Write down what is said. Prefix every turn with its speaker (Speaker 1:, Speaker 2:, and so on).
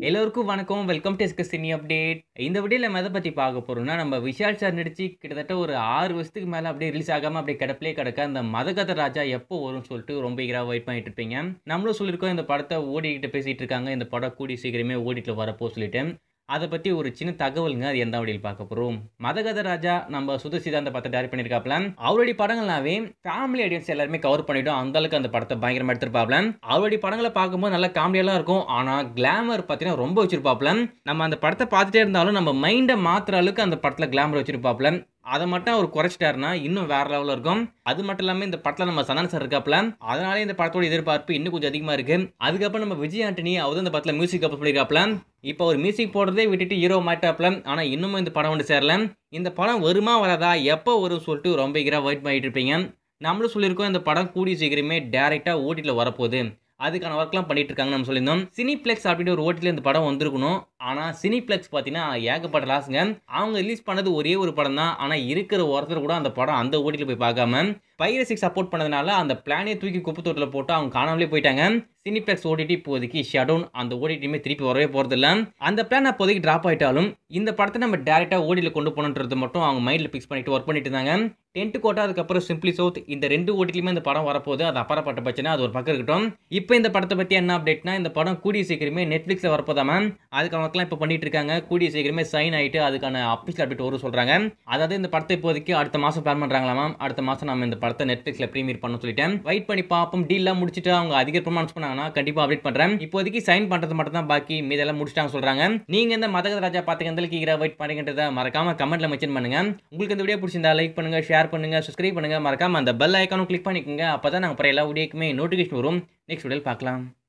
Speaker 1: எல்லோருக்கும் வணக்கம் welcome to எஸ்கஸ் சினி அப்டேட் இந்த வீடியோவில் நம்ம எதை பற்றி பார்க்க போகிறோம்னா நம்ம விஷால் சார் நடிச்சு கிட்டத்தட்ட ஒரு ஆறு வருஷத்துக்கு மேலே அப்படியே ரிலீஸ் ஆகாமல் அப்படியே கிடப்பிலே கிடக்க அந்த மதகத ராஜா எப்போ வரும்னு சொல்லிட்டு ரொம்ப ஈகராக வெயிட் பண்ணிட்டு இருப்பீங்க நம்மளும் சொல்லியிருக்கோம் இந்த படத்தை ஓடிக்கிட்டு பேசிகிட்டு இருக்காங்க இந்த படம் கூடி சீக்கிரமே ஓடிட்டு வரப்போ சொல்லிட்டு அதை பற்றி ஒரு சின்ன தகவலுங்க அது எந்த வழியில் பார்க்க போகிறோம் மதகத ராஜா நம்ம சுதசிதாந்த படத்தை டேரக்ட் பண்ணியிருக்காப்ல அவருடைய படங்கள்னாவே ஃபேமிலி ஆடியன்ஸ் எல்லாருமே கவர் பண்ணிட்டோம் அந்த அளவுக்கு அந்த படத்தை பயங்கரமாக எடுத்திருப்பாப்ல அவருடைய படங்களை பார்க்கும்போது நல்லா காமெடியெல்லாம் இருக்கும் ஆனால் கிளாமர் பார்த்தீங்கன்னா ரொம்ப வச்சிருப்பாப்ல நம்ம அந்த படத்தை பார்த்துட்டே இருந்தாலும் நம்ம மைண்டை மாற்றுற அளவுக்கு அந்த படத்தில் கிளாமர் வச்சிருப்பாப்ல அதை மட்டும் அவர் குறைச்சிட்டாருன்னா இன்னும் வேற லெவலில் இருக்கும் அது மட்டும் இல்லாமல் இந்த படத்தில் நம்ம சந்தான சார் இருக்காப்ல அதனாலே இந்த படத்தோட எதிர்பார்ப்பு இன்னும் கொஞ்சம் அதிகமாக இருக்கு அதுக்கப்புறம் நம்ம விஜய் ஆண்டனி அவர் இந்த படத்தில் மியூசிக் அப்போ சொல்லியிருக்காப்ல இப்போ ஒரு மியூசிக் போடுறதே விட்டுட்டு ஹீரோ மாட்டாப்ல ஆனால் இன்னமும் இந்த படம் வந்து சேரல இந்த படம் வருமா வராதா எப்போ வரும் சொல்லிட்டு ரொம்ப ஈகராக வெயிட் பண்ணிட்டு இருப்பீங்க நம்மளும் சொல்லியிருக்கோம் இந்த படம் கூடிய சீக்கிரமே டேரெக்டாக ஓட்டியில் வரப்போகுது அதுக்கான ஒர்க்லாம் பண்ணிட்டு இருக்காங்க நம்ம சொல்லியிருந்தோம் சினிப்ளெக்ஸ் அப்படின்னு ஒரு ஓட்டில் இந்த படம் வந்திருக்கணும் ஆனால் சினிப்ளெக்ஸ் பார்த்தீங்கன்னா ஏகப்பட்ட லாஸுங்க அவங்க ரிலீஸ் பண்ணது ஒரே ஒரு படம் தான் ஆனால் இருக்கிற ஒருத்தர் கூட அந்த படம் அந்த ஓட்டியில் போய் பார்க்காம பைரசிக்கு சப்போர்ட் பண்ணதுனால அந்த பிளானே தூக்கி குப்பை தொட்டில் போட்டு அவங்க காணாமலே போயிட்டாங்க சினிப்ளெக்ஸ் ஓடிடி இப்போதைக்கு ஷடவுன் அந்த ஓடிடியுமே திருப்பி வரவே போகிறது இல்லை அந்த பிளான் அப்போதைக்கு ட்ராப் ஆகிட்டாலும் இந்த படத்தை நம்ம டேரெக்டாக ஓடியில் கொண்டு போகணுன்றது மட்டும் அவங்க மைண்டில் ஃபிக்ஸ் பண்ணிட்டு ஒர்க் பண்ணிட்டு இருந்தாங்க டென்ட் கோட்டா அதுக்கப்புறம் சிம்பிளி சவுத் இந்த ரெண்டு ஓட்டிலுமே இந்த படம் வரப்போகுது அது அப்புறப்பட்ட பட்சனா அது ஒரு பக்கம் இருக்கட்டும் இப்போ இந்த படத்தை பற்றி என்ன அப்டேட்னா இந்த படம் கூடிய சீக்கிரமே நெட்ஃப்ளிக்ஸில் வரப்போதாம அதுக்கான ஒர்க்லாம் இப்போ பண்ணிட்டு இருக்காங்க கூடிய சீக்கிரமே சைன் ஆகிட்டு அதுக்கான அஃபிஷியல் அப்டேட் வரும் சொல்கிறாங்க அதாவது இந்த படத்தை இப்போதைக்கு அடுத்த மாதம் பிளான் பண்ணுறாங்களாமா அடுத்த மாதம் நம்ம இந்த படத்தை நெட்ஃப்ளிக்ஸில் ப்ரீமியர் பண்ண சொல்லிட்டேன் வெயிட் பண்ணி பார்ப்போம் டீல்லாம் முடிச்சுட்டு அவங்க அதிகப்படமாக அனுப்பிச்சு பண்ணாங்கன்னா கண்டிப்பாக அப்டேட் பண்ணுறேன் இப்போதைக்கு சைன் பண்ணுறது மட்டும் தான் பாக்கி மீதெல்லாம் முடிச்சிட்டாங்க சொல்கிறாங்க நீங்கள் இந்த மதகத ராஜா பார்த்துக்க எந்த கீழே வெயிட் பண்ணுங்கன்றதை மறக்காம கமெண்ட்ல மென்ஷன் பண்ணுங்க உங்களுக்கு இந்த வீடியோ பிடிச்சிருந்தா லைக் பண்ணுங்க ஷேர் பண்ணுங்க சப்ஸ்கிரைப் பண்ணுங்க மறக்காம அந்த பெல் ஐக்கானும் கிளிக் பண்ணிக்கோங்க அப்போ தான் நாங்கள் அப்புறம் எல்லா வீடியோக்குமே நோட்டிஃபிகேஷன் வரும் நெக்ஸ்ட் வீடியோவில் பார்க்கலாம்